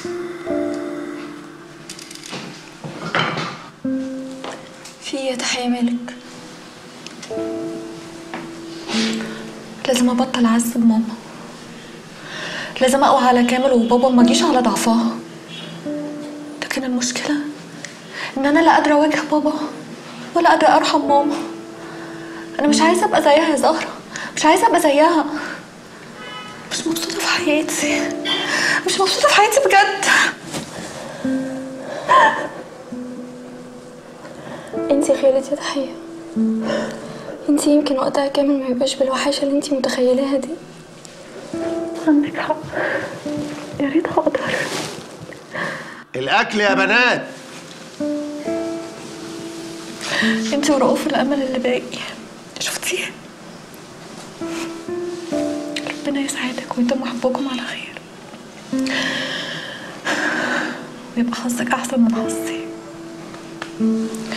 في ايه يا تحية مالك لازم ابطل اعذب ماما لازم اقوى على كامل وبابا وما اجيش على ضعفها لكن المشكلة ان انا لا قادرة اواجه بابا ولا قادرة ارحم ماما انا مش عايزة ابقى زيها يا زهرة مش عايزة ابقى زيها مش مبسوطة في حياتي مش مبسوطة في حياتي بجد انتي خيرت يا تحية انتي يمكن وقتها كامل ما يبقاش بالوحاشة اللي انتي متخيلاها دي عندك حق يا ريت هقدر الاكل يا بنات انتي ورؤوف الامل اللي باقي شفتيه ربنا يسعدك ويتم حبكم على خير ويبقى حظك احسن من حظي